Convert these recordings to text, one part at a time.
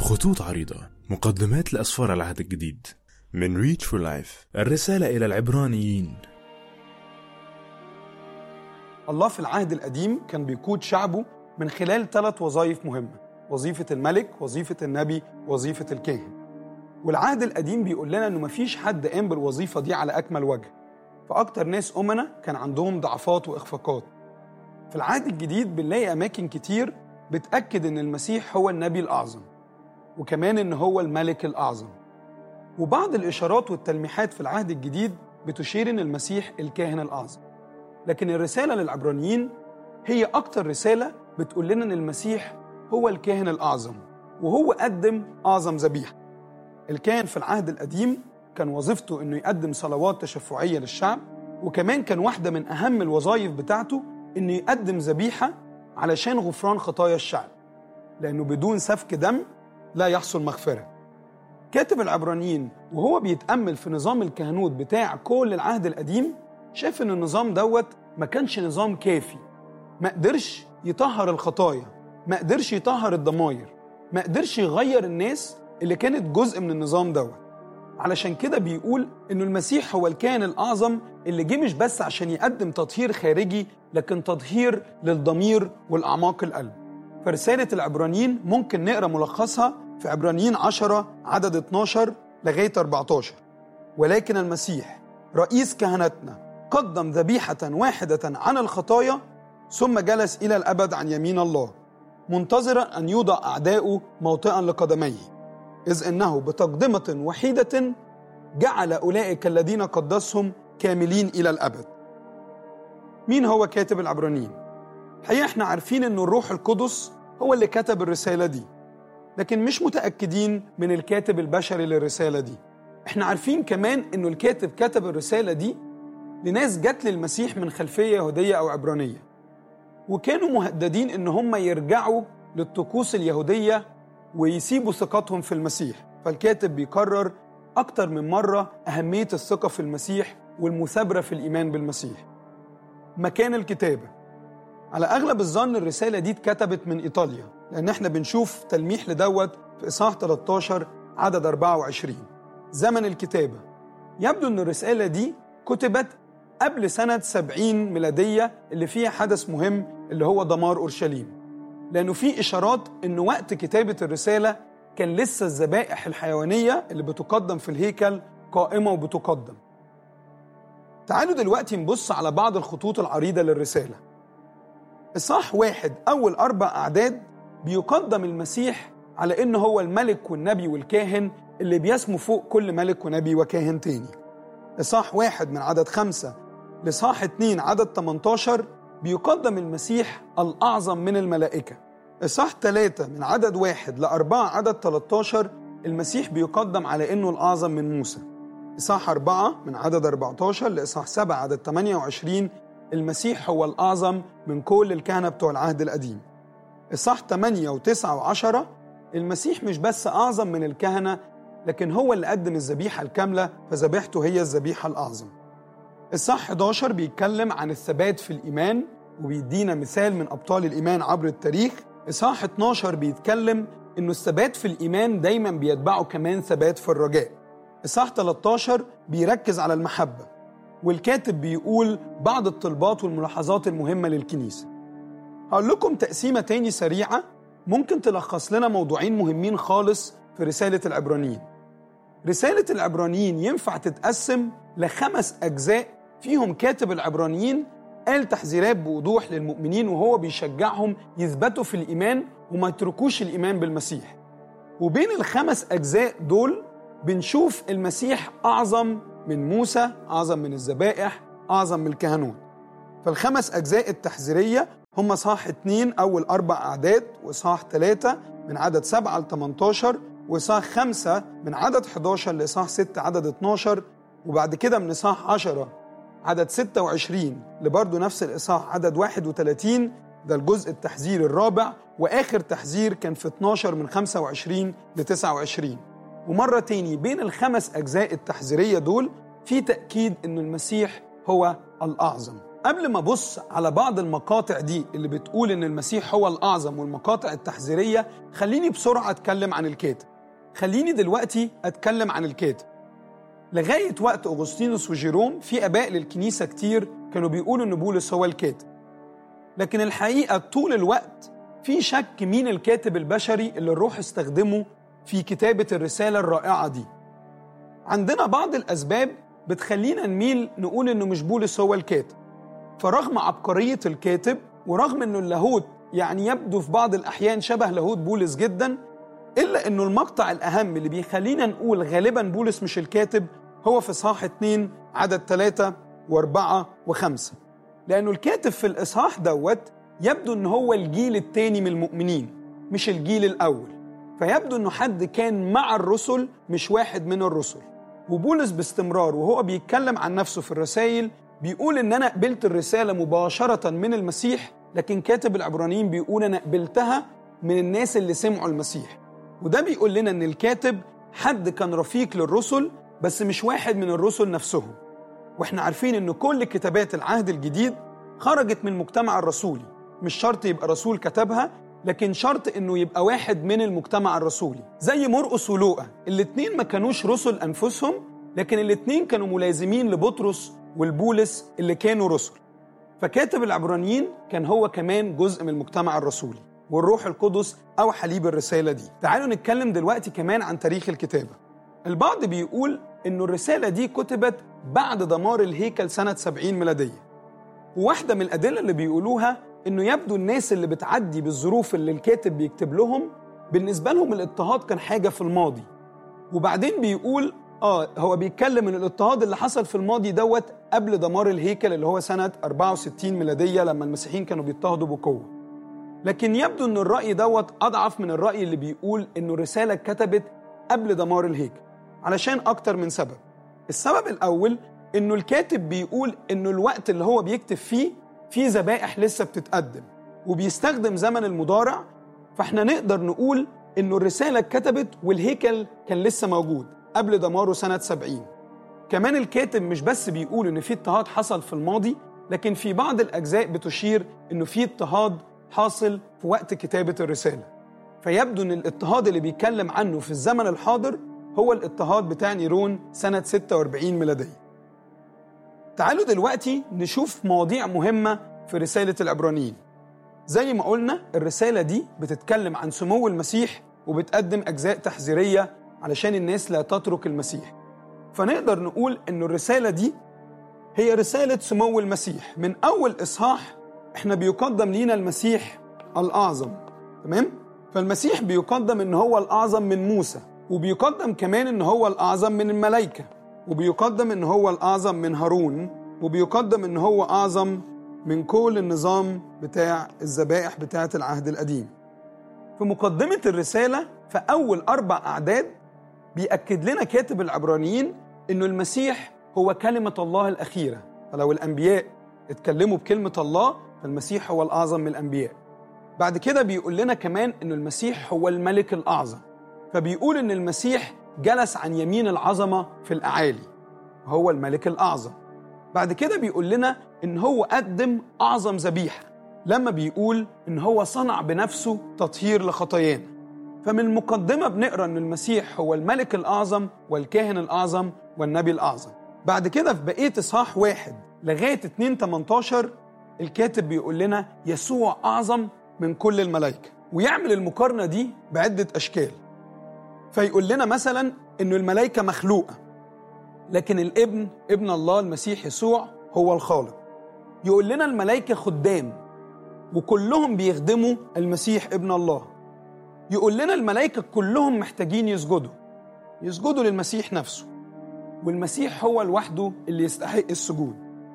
خطوط عريضة مقدمات لأسفار العهد الجديد من ريتش فور لايف الرسالة إلى العبرانيين الله في العهد القديم كان بيقود شعبه من خلال ثلاث وظائف مهمة وظيفة الملك وظيفة النبي وظيفة الكاهن والعهد القديم بيقول لنا انه مفيش حد قام بالوظيفة دي على أكمل وجه فأكتر ناس أمنا كان عندهم ضعفات وإخفاقات في العهد الجديد بنلاقي أماكن كتير بتأكد إن المسيح هو النبي الأعظم وكمان إن هو الملك الأعظم وبعض الإشارات والتلميحات في العهد الجديد بتشير إن المسيح الكاهن الأعظم لكن الرسالة للعبرانيين هي أكتر رسالة بتقول لنا إن المسيح هو الكاهن الأعظم وهو قدم أعظم ذبيحة الكاهن في العهد القديم كان وظيفته إنه يقدم صلوات تشفعية للشعب وكمان كان واحدة من أهم الوظائف بتاعته إنه يقدم ذبيحة علشان غفران خطايا الشعب لأنه بدون سفك دم لا يحصل مغفرة كاتب العبرانيين وهو بيتأمل في نظام الكهنوت بتاع كل العهد القديم شاف إن النظام دوت ما كانش نظام كافي ما قدرش يطهر الخطايا ما قدرش يطهر الضماير ما قدرش يغير الناس اللي كانت جزء من النظام دوت علشان كده بيقول انه المسيح هو الكائن الاعظم اللي جه مش بس عشان يقدم تطهير خارجي لكن تطهير للضمير والاعماق القلب فرساله العبرانيين ممكن نقرا ملخصها في عبرانيين 10 عدد 12 لغايه 14 ولكن المسيح رئيس كهنتنا قدم ذبيحه واحده عن الخطايا ثم جلس الى الابد عن يمين الله منتظرا ان يوضع اعداؤه موطئا لقدميه إذ إنه بتقدمة وحيدة جعل أولئك الذين قدسهم كاملين إلى الأبد مين هو كاتب العبرانيين؟ الحقيقة احنا عارفين أن الروح القدس هو اللي كتب الرسالة دي لكن مش متأكدين من الكاتب البشري للرسالة دي احنا عارفين كمان أنه الكاتب كتب الرسالة دي لناس جت للمسيح من خلفية يهودية أو عبرانية وكانوا مهددين أن هم يرجعوا للطقوس اليهودية ويسيبوا ثقتهم في المسيح فالكاتب بيكرر أكتر من مرة أهمية الثقة في المسيح والمثابرة في الإيمان بالمسيح مكان الكتابة على أغلب الظن الرسالة دي اتكتبت من إيطاليا لأن احنا بنشوف تلميح لدوت في إصحاح 13 عدد 24 زمن الكتابة يبدو أن الرسالة دي كتبت قبل سنة 70 ميلادية اللي فيها حدث مهم اللي هو دمار أورشليم لأنه في إشارات إن وقت كتابة الرسالة كان لسه الذبائح الحيوانية اللي بتقدم في الهيكل قائمة وبتقدم. تعالوا دلوقتي نبص على بعض الخطوط العريضة للرسالة. إصحاح واحد أول أربع أعداد بيقدم المسيح على إنه هو الملك والنبي والكاهن اللي بيسمو فوق كل ملك ونبي وكاهن تاني. إصحاح واحد من عدد خمسة لإصحاح اتنين عدد 18 بيقدم المسيح الأعظم من الملائكة إصحاح ثلاثة من عدد واحد لأربعة عدد 13 المسيح بيقدم على إنه الأعظم من موسى إصحاح أربعة من عدد 14 لإصحاح سبعة عدد 28 المسيح هو الأعظم من كل الكهنة بتوع العهد القديم إصحاح 8 و9 و10 المسيح مش بس أعظم من الكهنة لكن هو اللي قدم الذبيحة الكاملة فذبيحته هي الذبيحة الأعظم الصح 11 بيتكلم عن الثبات في الإيمان وبيدينا مثال من أبطال الإيمان عبر التاريخ إصحاح 12 بيتكلم إنه الثبات في الإيمان دايما بيتبعه كمان ثبات في الرجاء إصحاح 13 بيركز على المحبة والكاتب بيقول بعض الطلبات والملاحظات المهمة للكنيسة هقول لكم تقسيمة تاني سريعة ممكن تلخص لنا موضوعين مهمين خالص في رسالة العبرانيين رسالة العبرانيين ينفع تتقسم لخمس أجزاء فيهم كاتب العبرانيين قال تحذيرات بوضوح للمؤمنين وهو بيشجعهم يثبتوا في الإيمان وما يتركوش الإيمان بالمسيح وبين الخمس أجزاء دول بنشوف المسيح أعظم من موسى أعظم من الذبائح أعظم من الكهنوت فالخمس أجزاء التحذيرية هم صح اتنين أول أربع أعداد وصح ثلاثة من عدد سبعة ل 18 وصح خمسة من عدد 11 لإصحاح 6 عدد 12 وبعد كده من إصحاح 10 عدد 26 لبرضه نفس الإصحاح عدد 31 ده الجزء التحذير الرابع وآخر تحذير كان في 12 من 25 ل 29 ومرة تاني بين الخمس أجزاء التحذيرية دول في تأكيد أن المسيح هو الأعظم قبل ما ابص على بعض المقاطع دي اللي بتقول ان المسيح هو الاعظم والمقاطع التحذيريه خليني بسرعه اتكلم عن الكاتب خليني دلوقتي اتكلم عن الكاتب لغايه وقت اغسطينوس وجيروم في اباء للكنيسه كتير كانوا بيقولوا ان بولس هو الكاتب لكن الحقيقه طول الوقت في شك مين الكاتب البشري اللي الروح استخدمه في كتابه الرساله الرائعه دي عندنا بعض الاسباب بتخلينا نميل نقول انه مش بولس هو الكاتب فرغم عبقريه الكاتب ورغم انه اللاهوت يعني يبدو في بعض الاحيان شبه لاهوت بولس جدا الا انه المقطع الاهم اللي بيخلينا نقول غالبا بولس مش الكاتب هو في اصحاح 2 عدد 3 و4 و5 لانه الكاتب في الاصحاح دوت يبدو ان هو الجيل الثاني من المؤمنين مش الجيل الاول فيبدو انه حد كان مع الرسل مش واحد من الرسل وبولس باستمرار وهو بيتكلم عن نفسه في الرسائل بيقول ان انا قبلت الرساله مباشره من المسيح لكن كاتب العبرانيين بيقول انا قبلتها من الناس اللي سمعوا المسيح وده بيقول لنا ان الكاتب حد كان رفيق للرسل بس مش واحد من الرسل نفسهم واحنا عارفين ان كل كتابات العهد الجديد خرجت من المجتمع الرسولي مش شرط يبقى رسول كتبها لكن شرط انه يبقى واحد من المجتمع الرسولي زي مرقس ولوقا الاتنين ما كانوش رسل انفسهم لكن الاتنين كانوا ملازمين لبطرس والبولس اللي كانوا رسل فكاتب العبرانيين كان هو كمان جزء من المجتمع الرسولي والروح القدس أو حليب الرسالة دي تعالوا نتكلم دلوقتي كمان عن تاريخ الكتابة البعض بيقول إنه الرسالة دي كتبت بعد دمار الهيكل سنة 70 ميلادية وواحدة من الأدلة اللي بيقولوها إنه يبدو الناس اللي بتعدي بالظروف اللي الكاتب بيكتب لهم بالنسبة لهم الاضطهاد كان حاجة في الماضي وبعدين بيقول اه هو بيتكلم ان الاضطهاد اللي حصل في الماضي دوت قبل دمار الهيكل اللي هو سنه 64 ميلاديه لما المسيحيين كانوا بيضطهدوا بقوه. لكن يبدو ان الراي دوت اضعف من الراي اللي بيقول انه الرساله اتكتبت قبل دمار الهيكل علشان اكتر من سبب. السبب الاول انه الكاتب بيقول انه الوقت اللي هو بيكتب فيه في ذبائح لسه بتتقدم وبيستخدم زمن المضارع فاحنا نقدر نقول انه الرساله اتكتبت والهيكل كان لسه موجود قبل دماره سنة 70 كمان الكاتب مش بس بيقول إن في اضطهاد حصل في الماضي لكن في بعض الأجزاء بتشير إنه في اضطهاد حاصل في وقت كتابة الرسالة فيبدو إن الاضطهاد اللي بيتكلم عنه في الزمن الحاضر هو الاضطهاد بتاع نيرون سنة 46 ميلادية تعالوا دلوقتي نشوف مواضيع مهمة في رسالة العبرانيين زي ما قلنا الرسالة دي بتتكلم عن سمو المسيح وبتقدم أجزاء تحذيرية علشان الناس لا تترك المسيح فنقدر نقول ان الرساله دي هي رساله سمو المسيح من اول اصحاح احنا بيقدم لينا المسيح الاعظم تمام فالمسيح بيقدم ان هو الاعظم من موسى وبيقدم كمان ان هو الاعظم من الملائكه وبيقدم ان هو الاعظم من هارون وبيقدم ان هو اعظم من كل النظام بتاع الذبائح بتاعه العهد القديم في مقدمه الرساله في اول اربع اعداد بيأكد لنا كاتب العبرانيين إنه المسيح هو كلمة الله الأخيرة فلو الأنبياء اتكلموا بكلمة الله فالمسيح هو الأعظم من الأنبياء بعد كده بيقول لنا كمان إنه المسيح هو الملك الأعظم فبيقول إن المسيح جلس عن يمين العظمة في الأعالي هو الملك الأعظم بعد كده بيقول لنا إن هو قدم أعظم ذبيحة لما بيقول إن هو صنع بنفسه تطهير لخطايانا فمن المقدمة بنقرأ أن المسيح هو الملك الأعظم والكاهن الأعظم والنبي الأعظم بعد كده في بقية إصحاح واحد لغاية 2 18 الكاتب بيقول لنا يسوع أعظم من كل الملائكة ويعمل المقارنة دي بعدة أشكال فيقول لنا مثلا أنه الملائكة مخلوقة لكن الابن ابن الله المسيح يسوع هو الخالق يقول لنا الملائكة خدام وكلهم بيخدموا المسيح ابن الله يقول لنا الملائكة كلهم محتاجين يسجدوا يسجدوا للمسيح نفسه والمسيح هو لوحده اللي يستحق السجود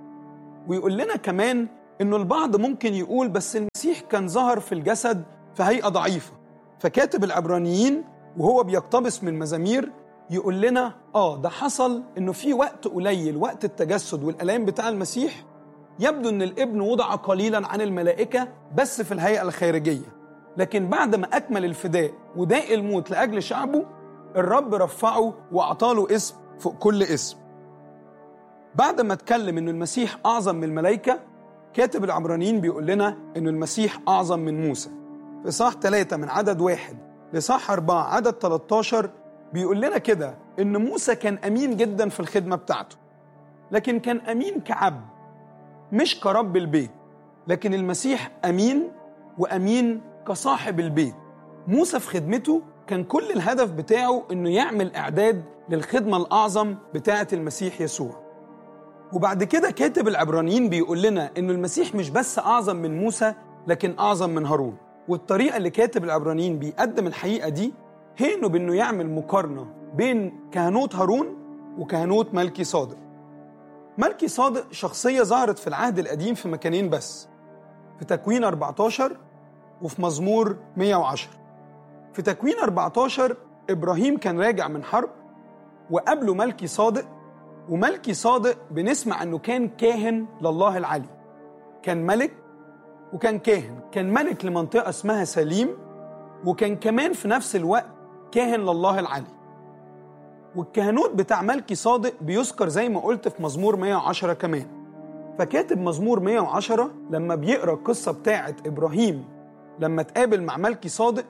ويقول لنا كمان انه البعض ممكن يقول بس المسيح كان ظهر في الجسد في هيئة ضعيفة فكاتب العبرانيين وهو بيقتبس من مزامير يقول لنا اه ده حصل انه في وقت قليل وقت التجسد والالام بتاع المسيح يبدو ان الابن وضع قليلا عن الملائكه بس في الهيئه الخارجيه لكن بعد ما أكمل الفداء وداء الموت لأجل شعبه الرب رفعه وأعطاله اسم فوق كل اسم بعد ما اتكلم إن المسيح أعظم من الملائكة كاتب العبرانيين بيقول لنا إن المسيح أعظم من موسى في صح 3 من عدد واحد لصح 4 عدد 13 بيقول لنا كده إن موسى كان أمين جدا في الخدمة بتاعته لكن كان أمين كعبد مش كرب البيت لكن المسيح أمين وأمين كصاحب البيت موسى في خدمته كان كل الهدف بتاعه إنه يعمل إعداد للخدمة الأعظم بتاعة المسيح يسوع وبعد كده كاتب العبرانيين بيقول لنا إنه المسيح مش بس أعظم من موسى لكن أعظم من هارون والطريقة اللي كاتب العبرانيين بيقدم الحقيقة دي هي إنه بإنه يعمل مقارنة بين كهنوت هارون وكهنوت ملكي صادق ملكي صادق شخصية ظهرت في العهد القديم في مكانين بس في تكوين 14 وفي مزمور 110 في تكوين 14 إبراهيم كان راجع من حرب وقابله ملكي صادق وملكي صادق بنسمع أنه كان كاهن لله العلي كان ملك وكان كاهن كان ملك لمنطقة اسمها سليم وكان كمان في نفس الوقت كاهن لله العلي والكهنوت بتاع ملكي صادق بيذكر زي ما قلت في مزمور 110 كمان فكاتب مزمور 110 لما بيقرا القصه بتاعه ابراهيم لما اتقابل مع ملكي صادق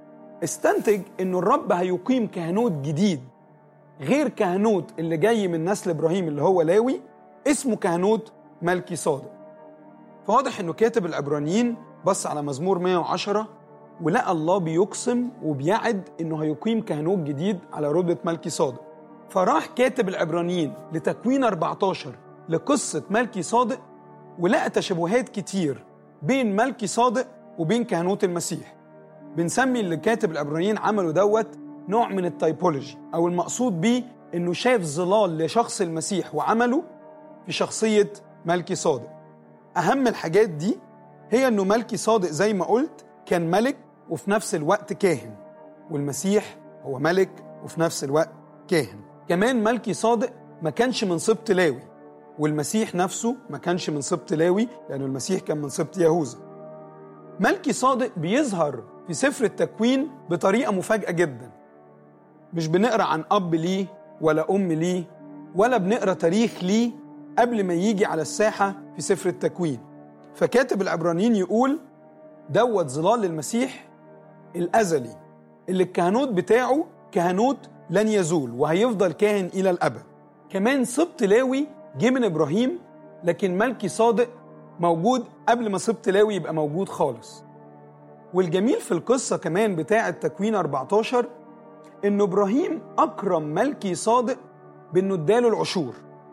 استنتج انه الرب هيقيم كهنوت جديد غير كهنوت اللي جاي من نسل ابراهيم اللي هو لاوي اسمه كهنوت ملكي صادق فواضح انه كاتب العبرانيين بص على مزمور 110 ولقى الله بيقسم وبيعد انه هيقيم كهنوت جديد على رتبه ملكي صادق فراح كاتب العبرانيين لتكوين 14 لقصه ملكي صادق ولقى تشابهات كتير بين ملكي صادق وبين كهنوت المسيح بنسمي اللي كاتب العبرانيين عمله دوت نوع من التايبولوجي او المقصود بيه انه شاف ظلال لشخص المسيح وعمله في شخصيه ملكي صادق اهم الحاجات دي هي انه ملكي صادق زي ما قلت كان ملك وفي نفس الوقت كاهن والمسيح هو ملك وفي نفس الوقت كاهن كمان ملكي صادق ما كانش من سبط لاوي والمسيح نفسه ما كانش من سبط لاوي لأنه المسيح كان من سبط يهوذا ملكي صادق بيظهر في سفر التكوين بطريقة مفاجئة جدا مش بنقرأ عن أب ليه ولا أم ليه ولا بنقرأ تاريخ ليه قبل ما يجي على الساحة في سفر التكوين فكاتب العبرانيين يقول دوت ظلال المسيح الأزلي اللي الكهنوت بتاعه كهنوت لن يزول وهيفضل كاهن إلى الأبد كمان سبط لاوي جه من إبراهيم لكن ملكي صادق موجود قبل ما سبط لاوي يبقى موجود خالص والجميل في القصة كمان بتاعة تكوين 14 إن إبراهيم أكرم ملكي صادق بإنه اداله العشور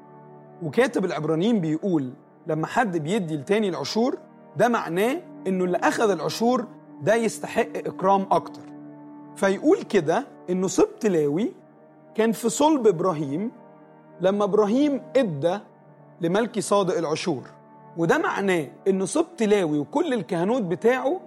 وكاتب العبرانيين بيقول لما حد بيدي لتاني العشور ده معناه إنه اللي أخذ العشور ده يستحق إكرام أكتر فيقول كده إنه سبط لاوي كان في صلب إبراهيم لما إبراهيم إدى لملكي صادق العشور وده معناه إنه سبط لاوي وكل الكهنوت بتاعه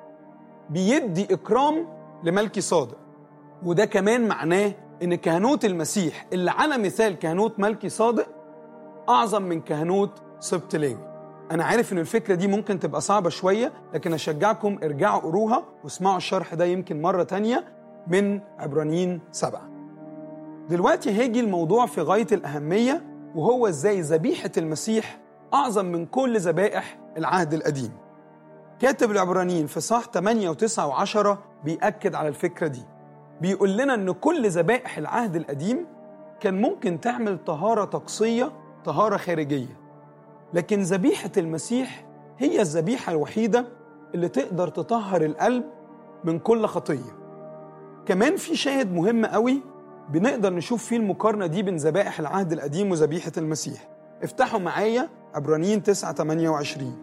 بيدي إكرام لملكي صادق وده كمان معناه إن كهنوت المسيح اللي على مثال كهنوت ملكي صادق أعظم من كهنوت سبط لاوي أنا عارف إن الفكرة دي ممكن تبقى صعبة شوية لكن أشجعكم ارجعوا قروها واسمعوا الشرح ده يمكن مرة تانية من عبرانيين سبعة دلوقتي هيجي الموضوع في غاية الأهمية وهو إزاي ذبيحة المسيح أعظم من كل ذبائح العهد القديم كاتب العبرانيين في صح 8 و9 و10 بيأكد على الفكرة دي بيقول لنا إن كل ذبائح العهد القديم كان ممكن تعمل طهارة طقسية طهارة خارجية لكن ذبيحة المسيح هي الذبيحة الوحيدة اللي تقدر تطهر القلب من كل خطية كمان في شاهد مهم قوي بنقدر نشوف فيه المقارنة دي بين ذبائح العهد القديم وذبيحة المسيح افتحوا معايا عبرانيين 9 28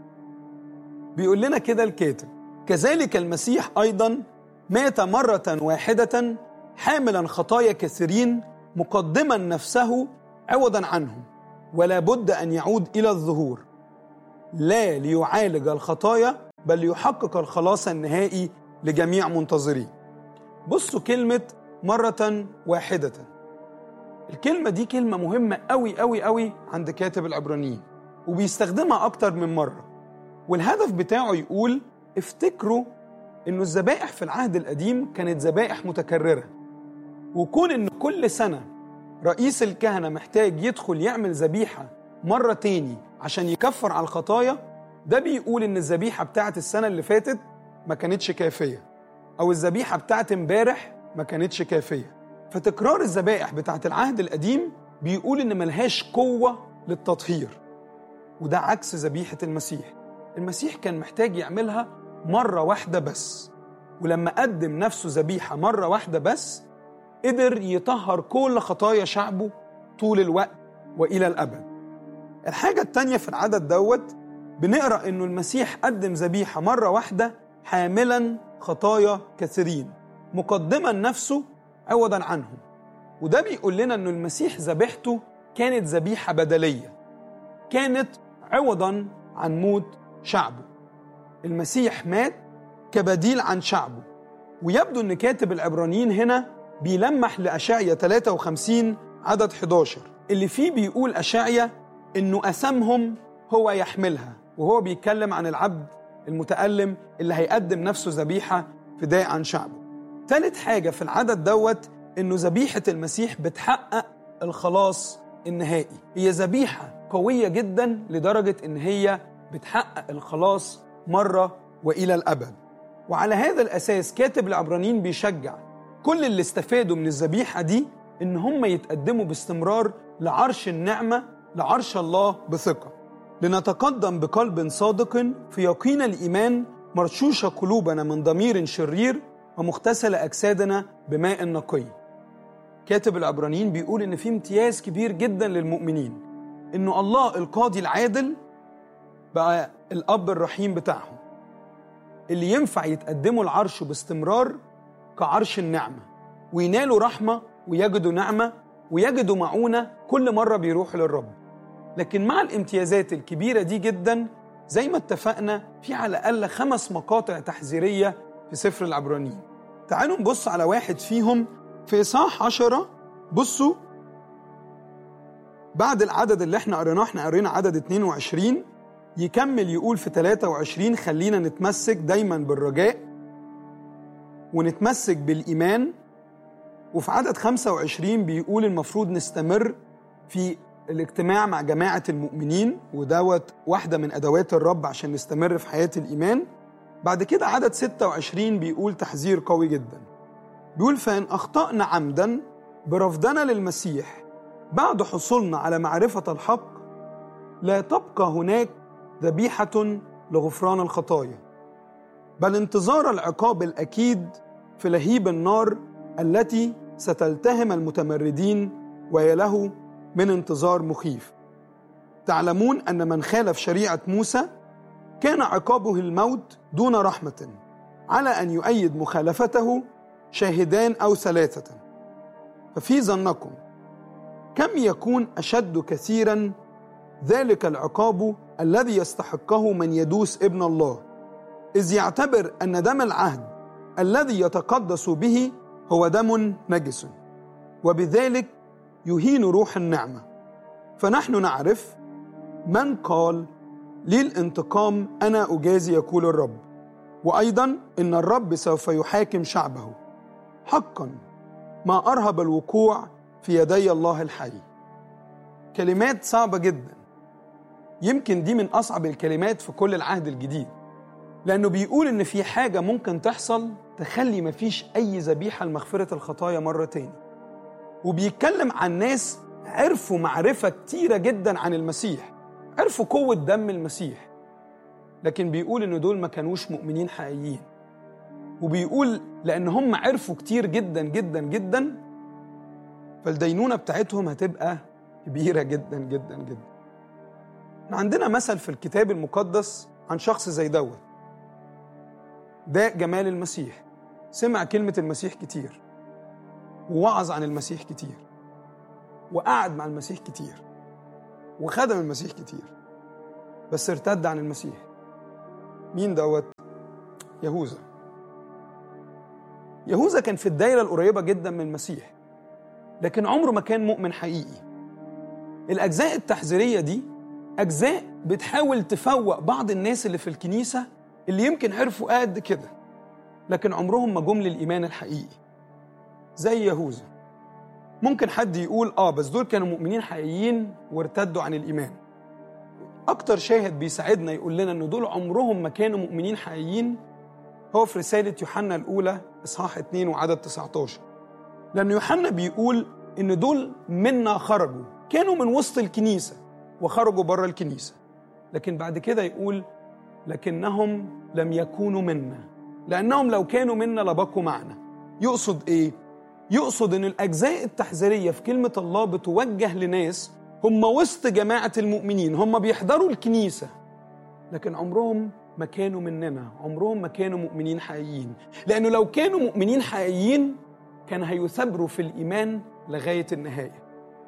بيقول لنا كده الكاتب كذلك المسيح أيضا مات مرة واحدة حاملا خطايا كثيرين مقدما نفسه عوضا عنهم ولا بد أن يعود إلى الظهور لا ليعالج الخطايا بل ليحقق الخلاص النهائي لجميع منتظرين بصوا كلمة مرة واحدة الكلمة دي كلمة مهمة أوي أوي أوي عند كاتب العبرانيين وبيستخدمها أكتر من مرة والهدف بتاعه يقول افتكروا إنه الذبائح في العهد القديم كانت ذبائح متكررة وكون إن كل سنة رئيس الكهنة محتاج يدخل يعمل ذبيحة مرة تاني عشان يكفر على الخطايا ده بيقول إن الذبيحة بتاعت السنة اللي فاتت ما كانتش كافية أو الذبيحة بتاعت امبارح ما كانتش كافية فتكرار الذبائح بتاعت العهد القديم بيقول إن ملهاش قوة للتطهير وده عكس ذبيحة المسيح المسيح كان محتاج يعملها مرة واحدة بس ولما قدم نفسه ذبيحة مرة واحدة بس قدر يطهر كل خطايا شعبه طول الوقت وإلى الأبد الحاجة التانية في العدد دوت بنقرأ إنه المسيح قدم ذبيحة مرة واحدة حاملا خطايا كثيرين مقدما نفسه عوضا عنهم وده بيقول لنا إنه المسيح ذبيحته كانت ذبيحة بدلية كانت عوضا عن موت شعبه المسيح مات كبديل عن شعبه ويبدو ان كاتب العبرانيين هنا بيلمح لأشعيا 53 عدد 11 اللي فيه بيقول أشعيا انه أسامهم هو يحملها وهو بيتكلم عن العبد المتألم اللي هيقدم نفسه ذبيحة فداء عن شعبه ثالث حاجة في العدد دوت انه ذبيحة المسيح بتحقق الخلاص النهائي هي ذبيحة قوية جدا لدرجة ان هي بتحقق الخلاص مرة وإلى الأبد وعلى هذا الأساس كاتب العبرانيين بيشجع كل اللي استفادوا من الذبيحة دي إن هم يتقدموا باستمرار لعرش النعمة لعرش الله بثقة لنتقدم بقلب صادق في يقين الإيمان مرشوشة قلوبنا من ضمير شرير ومغتسل أجسادنا بماء نقي كاتب العبرانيين بيقول إن في امتياز كبير جدا للمؤمنين إنه الله القاضي العادل بقى الأب الرحيم بتاعهم اللي ينفع يتقدموا العرش باستمرار كعرش النعمة وينالوا رحمة ويجدوا نعمة ويجدوا معونة كل مرة بيروحوا للرب لكن مع الامتيازات الكبيرة دي جدا زي ما اتفقنا في على الأقل خمس مقاطع تحذيرية في سفر العبرانيين تعالوا نبص على واحد فيهم في إصحاح عشرة بصوا بعد العدد اللي احنا قريناه احنا قرينا عدد 22 يكمل يقول في 23 خلينا نتمسك دايما بالرجاء ونتمسك بالإيمان وفي عدد 25 بيقول المفروض نستمر في الاجتماع مع جماعة المؤمنين ودوت واحدة من أدوات الرب عشان نستمر في حياة الإيمان بعد كده عدد 26 بيقول تحذير قوي جدا بيقول فإن أخطأنا عمدا برفضنا للمسيح بعد حصولنا على معرفة الحق لا تبقى هناك ذبيحة لغفران الخطايا بل انتظار العقاب الأكيد في لهيب النار التي ستلتهم المتمردين وهي له من انتظار مخيف تعلمون أن من خالف شريعة موسى كان عقابه الموت دون رحمة على أن يؤيد مخالفته شاهدان أو ثلاثة ففي ظنكم كم يكون أشد كثيرا ذلك العقاب الذي يستحقه من يدوس ابن الله إذ يعتبر أن دم العهد الذي يتقدس به هو دم نجس وبذلك يهين روح النعمة فنحن نعرف من قال لي الانتقام أنا أجازي يقول الرب وأيضا إن الرب سوف يحاكم شعبه حقا ما أرهب الوقوع في يدي الله الحي كلمات صعبة جدا يمكن دي من أصعب الكلمات في كل العهد الجديد لأنه بيقول إن في حاجة ممكن تحصل تخلي مفيش أي ذبيحة لمغفرة الخطايا مرة تاني وبيتكلم عن ناس عرفوا معرفة كتيرة جدا عن المسيح عرفوا قوة دم المسيح لكن بيقول إن دول ما كانوش مؤمنين حقيقيين وبيقول لأن هم عرفوا كتير جدا جدا جدا فالدينونة بتاعتهم هتبقى كبيرة جدا جدا جدا عندنا مثل في الكتاب المقدس عن شخص زي دوت ده جمال المسيح سمع كلمة المسيح كتير ووعظ عن المسيح كتير وقعد مع المسيح كتير وخدم المسيح كتير بس ارتد عن المسيح مين دوت يهوذا يهوذا كان في الدايرة القريبة جدا من المسيح لكن عمره ما كان مؤمن حقيقي الأجزاء التحذيرية دي أجزاء بتحاول تفوق بعض الناس اللي في الكنيسة اللي يمكن عرفوا قد كده لكن عمرهم ما جم للإيمان الحقيقي زي يهوذا ممكن حد يقول اه بس دول كانوا مؤمنين حقيقيين وارتدوا عن الإيمان اكتر شاهد بيساعدنا يقول لنا ان دول عمرهم ما كانوا مؤمنين حقيقيين هو في رساله يوحنا الاولى اصحاح 2 وعدد 19 لان يوحنا بيقول ان دول منا خرجوا كانوا من وسط الكنيسه وخرجوا بره الكنيسه لكن بعد كده يقول لكنهم لم يكونوا منا لانهم لو كانوا منا لبقوا معنا يقصد ايه يقصد ان الاجزاء التحذيريه في كلمه الله بتوجه لناس هم وسط جماعه المؤمنين هم بيحضروا الكنيسه لكن عمرهم ما كانوا مننا عمرهم ما كانوا مؤمنين حقيقيين لانه لو كانوا مؤمنين حقيقيين كان هيثابروا في الايمان لغايه النهايه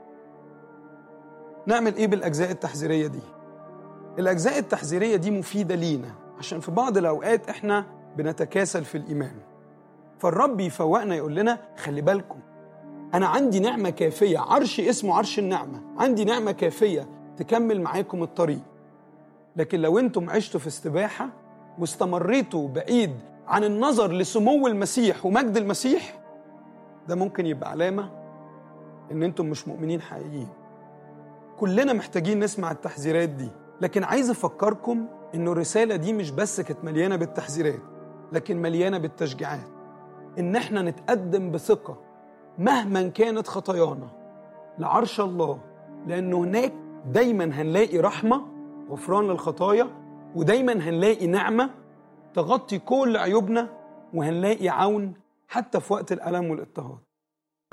نعمل ايه بالاجزاء التحذيريه دي الاجزاء التحذيريه دي مفيده لينا عشان في بعض الاوقات احنا بنتكاسل في الايمان فالرب يفوقنا يقول لنا خلي بالكم انا عندي نعمه كافيه عرش اسمه عرش النعمه عندي نعمه كافيه تكمل معاكم الطريق لكن لو انتم عشتوا في استباحه واستمريتوا بعيد عن النظر لسمو المسيح ومجد المسيح ده ممكن يبقى علامه ان انتم مش مؤمنين حقيقيين كلنا محتاجين نسمع التحذيرات دي لكن عايز افكركم انه الرساله دي مش بس كانت مليانه بالتحذيرات لكن مليانه بالتشجيعات ان احنا نتقدم بثقه مهما كانت خطايانا لعرش الله لانه هناك دايما هنلاقي رحمه غفران للخطايا ودايما هنلاقي نعمه تغطي كل عيوبنا وهنلاقي عون حتى في وقت الالم والاضطهاد